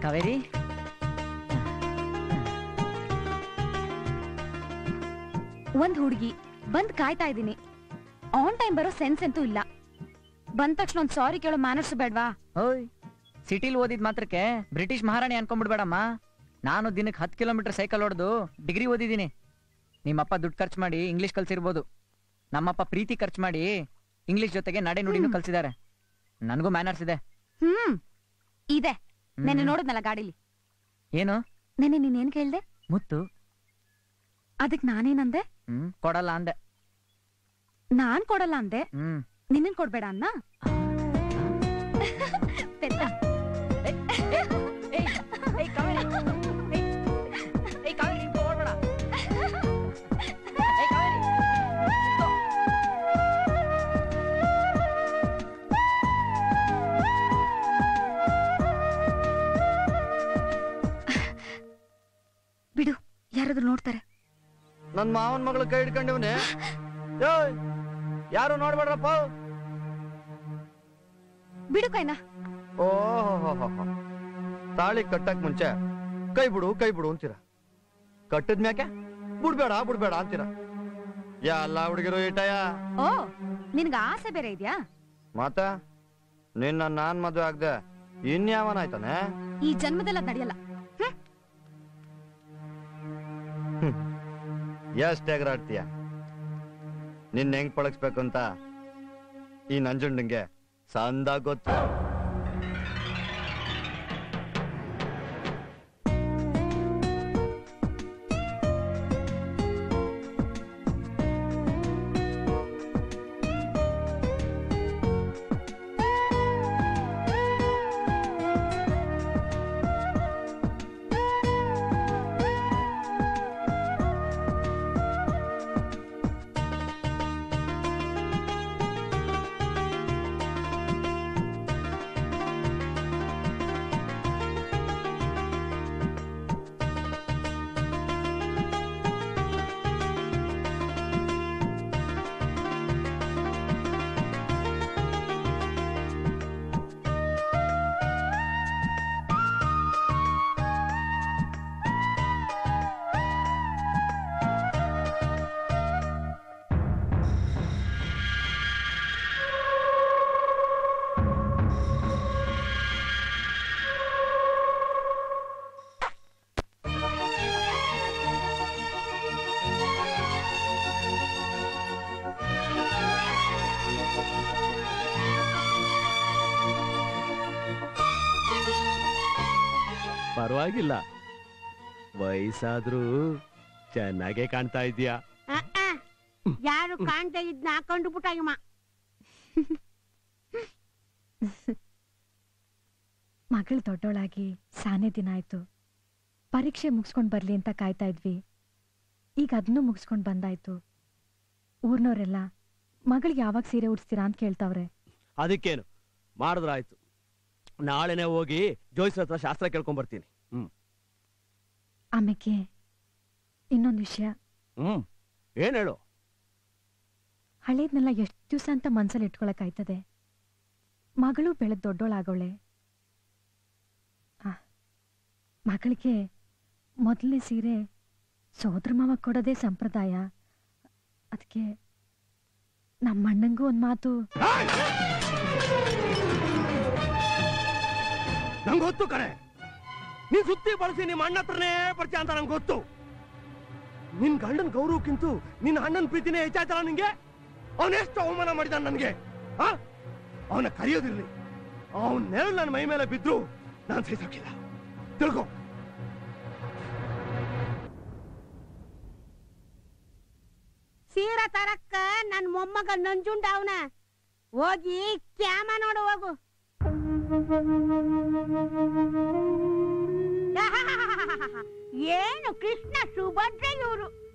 ಕಾವೇರಿ ಒಂದ್ ಹುಡುಗಿ ಬಂದ್ ಕಾಯ್ತಾ ಇದ್ದೀನಿ ಆನ್ ಟೈಮ್ ಬರೋ ಸೆನ್ಸ್ ಅಂತೂ ಇಲ್ಲ ಬಂದ ತಕ್ಷಣ ಒಂದ್ ಸಾರಿ ಕೇಳೋ ಮ್ಯಾನರ್ಸ್ ಬೇಡ್ವಾ ಓಯ್ ಸಿಟಿಲ್ ಓದಿದ್ ಮಾತ್ರಕ್ಕೆ ಬ್ರಿಟಿಷ್ ಮಹಾರಾಣಿ ಅನ್ಕೊಂಡ್ಬಿಡ್ಬೇಡಮ್ಮ ನಾನು ದಿನಕ್ಕೆ ಹತ್ತು ಕಿಲೋಮೀಟರ್ ಸೈಕಲ್ ಹೊಡೆದು ಡಿಗ್ರಿ ಓದಿದ್ದೀನಿ ನಿಮ್ಮಪ್ಪ ದುಡ್ಡು ಖರ್ಚು ಮಾಡಿ ಇಂಗ್ಲಿಷ್ ಕಲ್ಸಿರ್ಬೋದು ನಮ್ಮಪ್ಪ ಪ್ರೀತಿ ಖರ್ಚು ಮಾಡಿ ಇಂಗ್ಲಿಷ್ ಜೊತೆಗೆ ನಡೆ ನುಡಿನೂ ಕಲ್ಸಿದ್ದಾರೆ ನನಗೂ ಮ್ಯಾನರ್ಸ್ ಇದೆ ಹ್ಮ್ ಇದೆ ಹ್ಮ್. ನೆನ್ನೆ ನೋಡಿದ್ನಲ್ಲ ಗಾಡಿಲಿ ಏನು ನೆನ್ನೆ ನೀನೇನ್ ಕೇಳ್ದೆ ಮುತ್ತು ಅದಕ್ ನಾನೇನಂದೆ ಹ್ಮ್ ಕೊಡಲ್ಲ ಅಂದೆ ನಾನ್ ಕೊಡಲ್ಲ ಅಂದೆ ಹ್ಮ್ ನಿನ್ನನ್ ಕೊಡ್ಬೇಡ ಅನ್ನ ಪೆದ್ದ. ಬಿಡು ಯಾರಾದ್ರೂ ನೋಡ್ತಾರೆ ನನ್ ಮಾವನ್ ಮಗಳ ಕೈ ಹಿಡ್ಕೊಂಡಿವ್ನೆ ಏಯ್ ಯಾರು ನೋಡ್ಬೇಡ್ರಪ್ಪ ಬಿಡು ಕೈನಾ ಓಹೋ ತಾಳಿ ಕಟ್ಟಕ್ ಮುಂಚೆ ಕೈ ಬಿಡು ಕೈ ಬಿಡು ಅಂತೀರ ಕಟ್ಟದ್ ಮ್ಯಾಕೆ ಬಿಡ್ಬೇಡ ಬಿಡ್ಬೇಡ ಅಂತೀರ ಎಲ್ಲ ಹುಡುಗಿರು ಇಟಯ ಓ ನಿನ್ಗ ಆಸೆ ಬೇರೆ ಇದ್ಯಾ ಮಾತ ನಿನ್ನ ನಾನ್ ಮದ್ವೆ ಆಗ್ದೆ ಇನ್ಯಾವನಾಯ್ತಾನೆ ಈ ಜನ್ಮದಲ್ಲ ನಡೆಯಲ್ಲ ಎಷ್ಟ್ ಎಗರಾಡ್ತೀಯ ನಿನ್ನ ಹೆಂಗ್ ಪಳಗ್ಸ್ಬೇಕು ಅಂತ ಈ ನಂಜುಂಡಂಗೆ ಸಂದ ಗೊತ್ತು ಪರವಾಗಿಲ್ಲ ವಯಸ್ಸಾದ್ರೂ ಚೆನ್ನಾಗೇ ಕಾಣ್ತಾ ಇದೀಯಾ ಯಾರು ಕಾಣ್ತಾ ಇದ್ನ ಹಾಕೊಂಡು ಬಿಟ್ಟಾಗಮ್ಮ ಮಗಳು ದೊಡ್ಡೋಳಾಗಿ ಸಾನೆ ದಿನ ಆಯ್ತು ಪರೀಕ್ಷೆ ಮುಗಿಸ್ಕೊಂಡ್ ಬರ್ಲಿ ಅಂತ ಕಾಯ್ತಾ ಇದ್ವಿ ಈಗ ಅದನ್ನೂ ಮುಗಿಸ್ಕೊಂಡ್ ಬಂದಾಯ್ತು ಊರ್ನವರೆಲ್ಲ ಮಗಳಿಗೆ ಯಾವಾಗ ಸೀರೆ ಉಡ್ಸ್ತೀರಾ ಅಂತ ಕೇಳ್ತಾವ್ರೆ ಅದಕ್ಕೇನು ಮಾಡಿದ್ರಾಯ್ತು ನಾಳೆನೆ ಹೋಗಿ ಜೋಯ್ಸ್ರ ಹತ್ರ ಶಾಸ್ತ್ರ ಕೇಳ್ಕೊಂಡ್ ಬರ್ತೀನಿ ಹ್ಮ್ ಆಮೇಲೆ ಇನ್ನೊಂದು ವಿಷಯ ಹ್ಮ್ ಏನ್ ಹೇಳು ಹಳೇದ್ನೆಲ್ಲ ಎಷ್ಟು ದಿವಸ ಅಂತ ಮನ್ಸಲ್ಲಿ ಇಟ್ಕೊಳಕ್ಕಾಯ್ತದೆ ಮಗಳು ಬೆಳೆದ್ ದೊಡ್ಡೋಳಾಗೋಳೆ ಆ, ಮಗಳಿಗೆ ಮೊದಲನೇ ಸೀರೆ ಸೋದ್ರ ಮಾವ ಕೊಡೋದೇ ಸಂಪ್ರದಾಯ ಅದಕ್ಕೆ ನಮ್ಮಣ್ಣಂಗೂ ಒಂದು ಮಾತು ನಂಗೆ ಗೊತ್ತು ಕಣೆ ನೀನ್ ಸುತ್ತಿ ಬಳಸಿ ನಿಮ್ಮ ಅಣ್ಣ ಹತ್ರನೇ ಪರಿಚಯ ಅಂತ ನಂಗೆ ಗೊತ್ತು ನಿನ್ ಗಂಡನ್ ಗೌರವಕ್ಕಿಂತ ನಿನ್ನ ಅಣ್ಣನ ಪ್ರೀತಿನೇ ಹೆಚ್ಚಾಯ್ತಲ್ಲ ನಿಂಗೆ ಅವನೆಷ್ಟು ಅವಮಾನ ಮಾಡಿದ ನನ್ಗೆ ಅವನ ಕರೆಯೋದಿರ್ಲಿ ಅವನ್ ನೆರಳು ನನ್ನ ಮೈ ಮೇಲೆ ಬಿದ್ರು ನಾನ್ ಸಹಿಸೋಕಿಲ್ಲ ತಿಳ್ಕೊ ಸೀರೆ ತರಕ್ಕ ನನ್ ಮೊಮ್ಮಗ ನಂಜುಂಡ ಅವನ ಹೋಗಿ ಕ್ಯಾಮ ನೋಡು ಹೋಗು ಏನು ಕೃಷ್ಣ ಸುಭದ್ರ ಇವರು